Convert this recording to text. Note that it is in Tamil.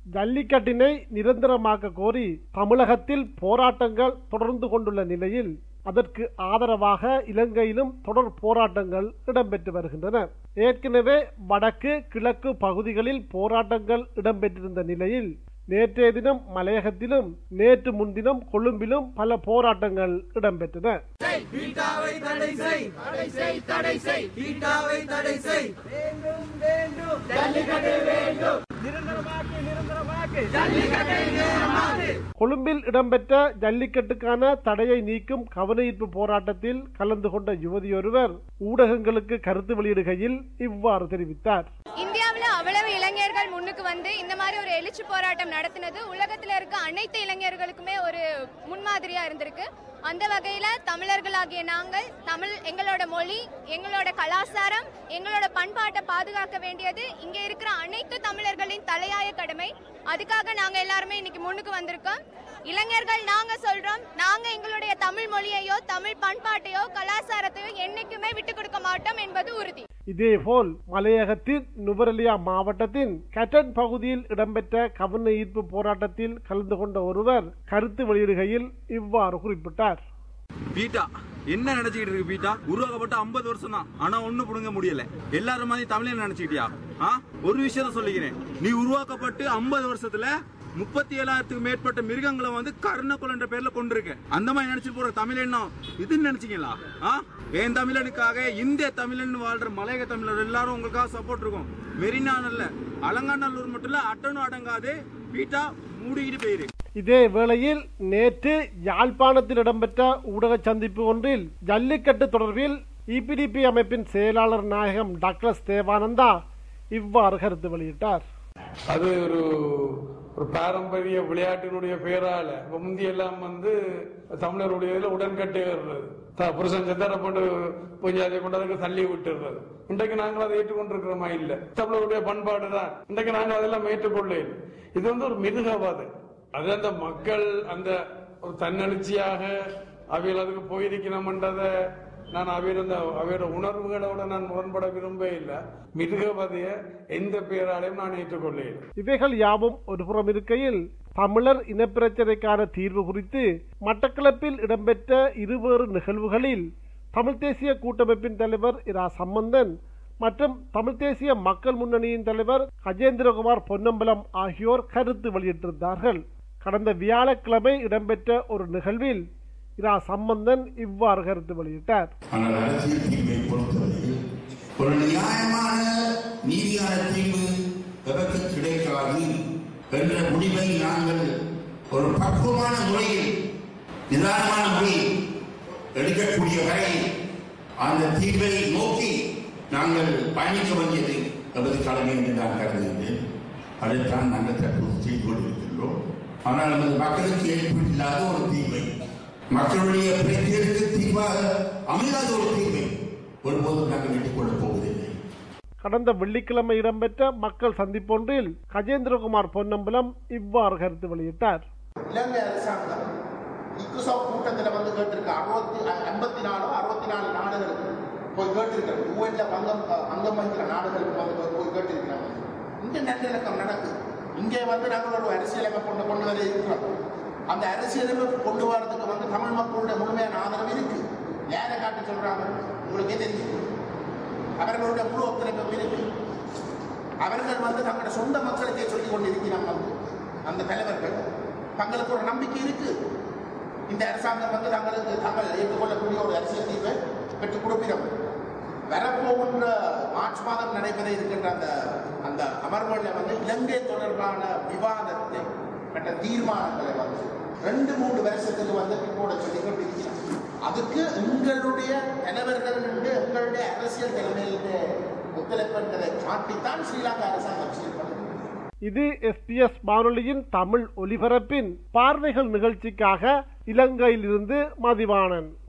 ஜல்லிக்கட்டினை நிரந்தரமாக்க கோரி தமிழகத்தில் போராட்டங்கள் தொடர்ந்து கொண்டுள்ள நிலையில் அதற்கு ஆதரவாக இலங்கையிலும் தொடர் போராட்டங்கள் இடம்பெற்று வருகின்றன ஏற்கனவே வடக்கு கிழக்கு பகுதிகளில் போராட்டங்கள் இடம்பெற்றிருந்த நிலையில் நேற்றைய தினம் மலையகத்திலும் நேற்று முன்தினம் கொழும்பிலும் பல போராட்டங்கள் இடம்பெற்றன பீட்டாவை தடை செய் தடை செய் தடை செய் பீட்டாவை தடை செய் வேண்டும் வேண்டும் ஜல்லிக்கட்டு வேண்டும் நிரந்தரமாக்கு நிரந்தரமாக்கு ஜல்லிக்கட்டை நிரந்தரமாக்கு கொழும்பில் இடம்பெற்ற ஜல்லிக்கட்டுக்கான தடையை நீக்கும் கவனஈர்ப்பு போராட்டத்தில் கலந்து கொண்ட யுவதியொருவர் ஊடகங்களுக்கு கருத்து வெளியிடுகையில் இவ்வாறு தெரிவித்தார் இந்தியாவில் அவ்வளவு இளைஞர்கள் முன்னுக்கு வந்து இந்த மாதிரி ஒரு எழுச்சி போராட்டம் நடத்தினது உலகத்தில் இருக்க அனைத்து இளைஞர்களுக்குமே ஒரு முன்மாதிரியா இருந்திருக்கு அந்த வகையில தமிழர்களாகிய நாங்கள் தமிழ் எங்களோட மொழி எங்களோட கலாச்சாரம் எங்களோட பண்பாட்டை பாதுகாக்க வேண்டியது இங்க இருக்கிற அனைத்து தமிழர்களின் தலையாய கடமை அதுக்காக நாங்க எல்லாருமே இன்னைக்கு முன்னுக்கு வந்திருக்கோம் இளைஞர்கள் நாங்க சொல்றோம் நாங்க எங்களுடைய தமிழ் மொழியையோ தமிழ் பண்பாட்டையோ கலாச்சாரத்தையோ என்னைக்குமே விட்டு கொடுக்க மாட்டோம் என்பது உறுதி இதேபோல் மலையகத்தின் நுவரெலியா மாவட்டத்தின் கட்டன் பகுதியில் இடம்பெற்ற கவன ஈர்ப்பு போராட்டத்தில் கலந்து கொண்ட ஒருவர் கருத்து வெளியிடுகையில் இவ்வாறு குறிப்பிட்டார் பீட்டா என்ன நினைச்சுக்கிட்டு இருக்கு பீட்டா உருவாக்கப்பட்ட 50 வருஷம் தான் ஆனா ஒண்ணு புடுங்க முடியல எல்லாரும் மாதிரி தமிழ்ல நினைச்சுக்கிட்டியா ஆ ஒரு விஷயத்த சொல்லிக்கிறேன் நீ உருவாக்கப்பட்டு 50 வருஷத்துல முப்பத்தி ஏழாயிரத்துக்கு மேற்பட்ட மிருகங்களை வந்து கருணக்குலன்ற பேர்ல கொண்டிருக்க அந்த மாதிரி நினைச்சிட்டு போற தமிழ் என்ன இதுன்னு நினைச்சீங்களா ஆ என் தமிழனுக்காக இந்திய தமிழன் வாழ்ற மலையக தமிழர் எல்லாரும் உங்களுக்காக சப்போர்ட் இருக்கும் மெரினானல்ல அலங்காநல்லூர் மட்டும் இல்ல அட்டனும் அடங்காது பீட்டா மூடிக்கிட்டு போயிரு இதே வேளையில் நேற்று யாழ்ப்பாணத்தில் இடம்பெற்ற ஊடக சந்திப்பு ஒன்றில் ஜல்லிக்கட்டு தொடர்பில் இபிடிபி அமைப்பின் செயலாளர் நாயகம் டாக்டர் தேவானந்தா இவ்வாறு கருத்து வெளியிட்டார் அது ஒரு ஒரு பாரம்பரிய விளையாட்டினுடைய பெயரால இப்ப முந்தி எல்லாம் வந்து தமிழருடைய இதுல உடன்கட்டை ஏறுறது த- புருஷன் செத்தார போட்டு பூஜாதியை கொண்டு அதுக்கு தள்ளி விட்டுறது இன்றைக்கு நாங்கள் அதை ஏற்றுக்கொண்டிருக்கிறோமா இல்ல தமிழருடைய பண்பாடு தான் இன்றைக்கு நாங்கள் அதெல்லாம் ஏற்றுக்கொள்ள இல்லை. இது வந்து ஒரு மிருகவாது அது அந்த மக்கள் அந்த ஒரு தன்னெழுச்சியாக அவையில் அதுக்கு போயிருக்கணும்ன்றத நான் அவையோட அந்த அவையோட உணர்வுகளோட நான் முரண்பட விரும்ப இல்லை மிருகவதைய எந்த பெயராலையும் நான் ஏற்றுக்கொள்ள இல்லை இவைகள் யாவும் ஒருபுறம் இருக்கையில் தமிழர் இனப்பிரச்சனைக்கான தீர்வு குறித்து மட்டக்களப்பில் இடம்பெற்ற இருவேறு நிகழ்வுகளில் தமிழ் தேசிய கூட்டமைப்பின் தலைவர் இரா சம்பந்தன் மற்றும் தமிழ் தேசிய மக்கள் முன்னணியின் தலைவர் கஜேந்திரகுமார் பொன்னம்பலம் ஆகியோர் கருத்து வெளியிட்டிருந்தார்கள் கடந்த வியாழக்கிழமை இடம்பெற்ற ஒரு நிகழ்வில் இரா சம்பந்தன் இவ்வாறு கருத்து வெளியிட்டார் ஆனால் அரசியல் தீர்வை பொறுத்தவரையில் ஒரு நியாயமான நீதியான தீர்வு எதற்கு கிடைக்காது என்ற முடிவை நாங்கள் ஒரு பக்குவமான முறையில் நிதானமான முறையில் எடுக்கக்கூடிய வரை அந்த தீர்வை நோக்கி நாங்கள் பயணிக்க வேண்டியது நமது கடமை என்று நான் கருதுகின்றேன் அதைத்தான் நாங்கள் தற்போது செய்து கொண்டிருக்கின்றோம் ஆனால் நமது மக்களுக்கு ஏற்பட்டில்லாத ஒரு தீர்வை மக்களுடைய பிரச்சனைகளுக்கு தீர்வாக அமையாத ஒரு தீர்வை ஒருபோதும் நாங்கள் ஏற்றுக்கொள்ளப் போவதில்லை கடந்த வெள்ளிக்கிழமை இடம்பெற்ற மக்கள் சந்திப்பொன்றில் கஜேந்திரகுமார் பொன்னம்பலம் இவ்வாறு கருத்து வெளியிட்டார் இலங்கை அரசாங்கம் இக்குசாப் கூட்டத்தில் வந்து கேட்டிருக்க அறுபத்தி ஐம்பத்தி நாலோ அறுபத்தி நாலு நாடுகளுக்கு போய் கேட்டிருக்கிறாங்க யூஎன்ல பங்கம் அங்கம் வகிக்கிற நாடுகளுக்கு வந்து போய் போய் கேட்டிருக்கிறாங்க இங்கே நல்லிணக்கம் நடக்குது இங்கே வந்து நாங்கள் ஒரு அரசியலமைப்பு கொண்டு கொண்டு வர இருக்கிறோம் அந்த அரசியலமைப்பு கொண்டு வரதுக்கு வந்து தமிழ் மக்களுடைய முழுமையான ஆதரவு இருக்கு யாரை காட்டி சொல்றாங்க உங்களுக்கே தெரியும் அவர்களுடைய முழு ஒத்துழைப்பு இருக்கு அவர்கள் வந்து தங்களுடைய சொந்த மக்களுக்கே சொல்லிக் கொண்டிருக்கிறாங்க வந்து அந்த தலைவர்கள் தங்களுக்கு ஒரு நம்பிக்கை இருக்கு இந்த அரசாங்கம் வந்து தங்களுக்கு தாங்கள் ஏற்றுக்கொள்ளக்கூடிய ஒரு அரசியல் தீர்வை பெற்றுக் கொடுப்பிடும் வரப்போகின்ற மார்ச் மாதம் நடைபெற இருக்கின்ற அந்த அந்த அமர்வுகளில் வந்து இலங்கை தொடர்பான விவாதத்தை மற்ற தீர்மானங்களை வந்து ரெண்டு மூன்று வருஷத்துக்கு வந்து பின்போட சொல்லி கொண்டிருக்கிறோம் அதுக்கு எங்களுடைய தலைவர்கள் எங்களுடைய அரசியல் தலைமையிலுடைய ஒத்துழைப்புன்றதை காட்டித்தான் ஸ்ரீலங்கா அரசாங்கம் செயல்படுது இது எஸ்பிஎஸ் வானொலியின் தமிழ் ஒலிபரப்பின் பார்வைகள் நிகழ்ச்சிக்காக இலங்கையிலிருந்து மதிவாணன்